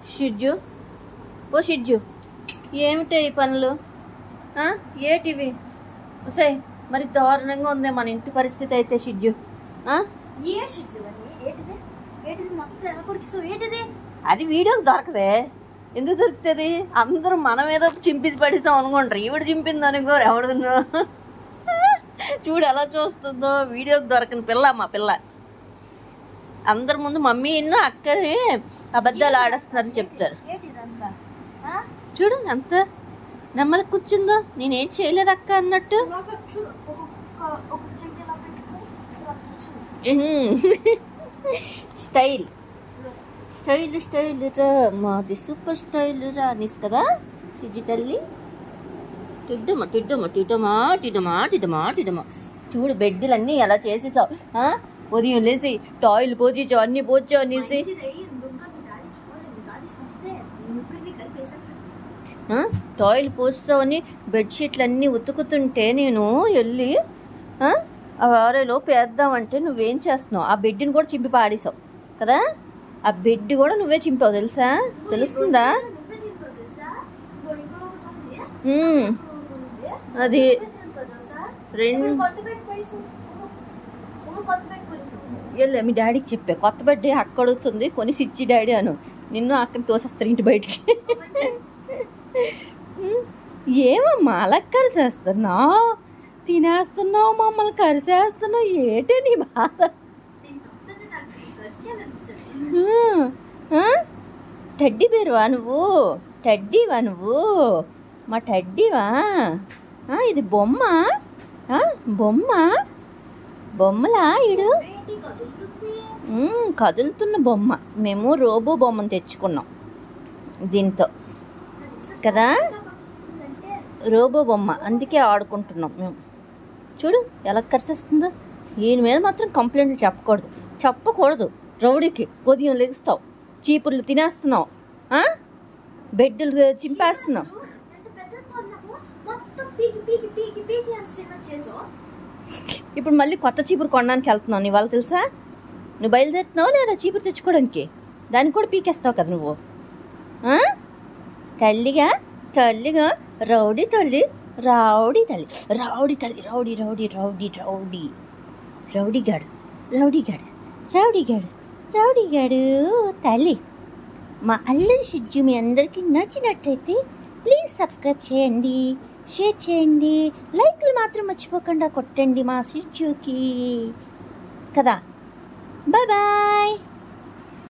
Shih Tzu ఓ Shih Tzu ఏమిటే ఈ పనులు ఆ? ఏటివి వసాయి మరి దారుణంగా ఉంది మన ఇంటి పరిస్థితి అయితే షిడ్జు ఆ? ఏ షిట్స్ ఇవన్నీ ఏంటిది ఏంటిది మొత్తం ఎలా కొరికిస్తావు ఏంటిది అది వీడియోకి దొరకదే ఎందుకు దొరుకుతుంది అందరూ మన మీద చింపేసి పడేసాం అనుకుంటారు ఈవిడ చింపింది అనుకోరు ఎవడున్నో చూడు ఎలా చూస్తుందో వీడియోకి దొరకని పిల్ల మా పిల్ల అందరి ముందు మమ్మీ ఎన్నో అక్కని అబద్ధాలు ఆడేస్తున్నారని చెప్తారు ఏంటిదంతా ఆ? చూడు ఎంత నెమ్మది కూర్చుందో నేనేం చేయలేదు అక్క అన్నట్టు ఇలాగ చూడు ఒక్కొక్క ఒక చెయ్యి ఇలా పెట్టుకొని ఇలా కూర్చో స్టైల్ స్టైల్ స్టైల్ రా మాది సూపర్ స్టైల్ రా నీస్ కదా సిజ్జి తల్లి టిడ్డమా టిడ్డమా టిడ్డమా టిడ్డమా టిడ్డమా టిడ్డమా చూడు బెడ్డులన్నీ ఎలా చేసేసావు ఆ? ఉదయం లేచి టాయిల్ పోచి అన్ని పోచు అనేసి మంచిది అయ్యి దొంగ మీ డాడీ చూడలేదు మీ డాడీ చూస్తే ముగ్గురిని కలిపేసాను ఆ? టాయిల్ పోస్తావని బెడ్షీట్లు అన్నీ ఉతుకుతుంటే నేను వెళ్ళి ఆ? ఆ వారేలో పేద్దామంటే నువ్వేం చేస్తున్నావు ఆ బెడ్ని కూడా చింపి పాడేసావు కదా ఆ బెడ్ కూడా నువ్వే చింపావు తెలుసా తెలుస్తుందా నువ్వే తింటావు తెలుసా ఇంకో ఇంకో ఒకటి ఉంది ఉమ్, ఇంకో ఒకటి ఉంది అది నువ్వే తింటావు తెలుసా రెండు ఇప్పుడు కొత్త బెడ్ పడేసావు ఇంకో కొత్త బెడ్ కొనేసావు వెళ్ళా మీ డాడీకి చెప్పా కొత్త బెడ్ అక్కడ అడుగుతుంది కొని సిచ్చి డాడీ అను నిన్ను అక్కడ తోసేస్తారు ఇంటి బయటికి ఉమ్, ఏమమ్మా అలా కరిసేస్తున్నావు తినేస్తున్నావు మమ్మల్ని కరిసేస్తున్నావు ఏటే నీ బాధ నేను చూస్తుంటే నాకు కరిసేయాలనిపిస్తుంది ఉమ్, ఆ? టెడ్డీ బేరువా నువ్వు టెడ్డీవా నువ్వు మా టెడ్డీవా ఆ, ఇది బొమ్మ ఆ, బొమ్మ బొమ్మలా ఈడు ఏంటి కదులుతుంది మ్మ్, కదులుతున్న బొమ్మ మేము రోబో బొమ్మను తెచ్చుకున్నాం దీంతో కదా అంటే రోబో బొమ్మ అందుకే ఆడుకుంటున్నాం మేము చూడు ఎలా కరిసేస్తుందో ఈయన మీద మాత్రం కంప్లైంట్లు చెప్పకూడదు చెప్పకూడదు రౌడీకి ఉదయం లెగుస్తావు చీపుర్లు తినేస్తున్నావు ఆ? బెడ్లు చింపేస్తున్నావు ఎంత పెద్ద నాకు మొత్తం పీకి పీకి పీకి పీకి అని చిన్న చేసావు ఇప్పుడు మళ్ళీ కొత్త చీపురు కొనడానికి వెళ్తున్నావు నీ వాళ్ళు తెలుసా నువ్వు బయలుదేరుతున్నావు లేదా చీపురు తెచ్చుకోవడానికి దాన్ని కూడా పీకేస్తావు కదా నువ్వు ఆ? తల్లిగా తల్లిగా రౌడీ తల్లి రౌడీ తల్లి రౌడీ తల్లి rowdy rowdy rowdy rowdy rowdy గాడు రౌడీ గాడు రౌడీ గాడు రౌడీ గాడు తల్లి మా అల్లరి షిజ్జు మీ అందరికీ నచ్చినట్టయితే ప్లీజ్ సబ్స్క్రైబ్ చేయండి షేర్ చేయండి లైక్లు మాత్రం మర్చిపోకుండా కొట్టండి మా షిజ్జుకి కదా బాయ్ బాయ్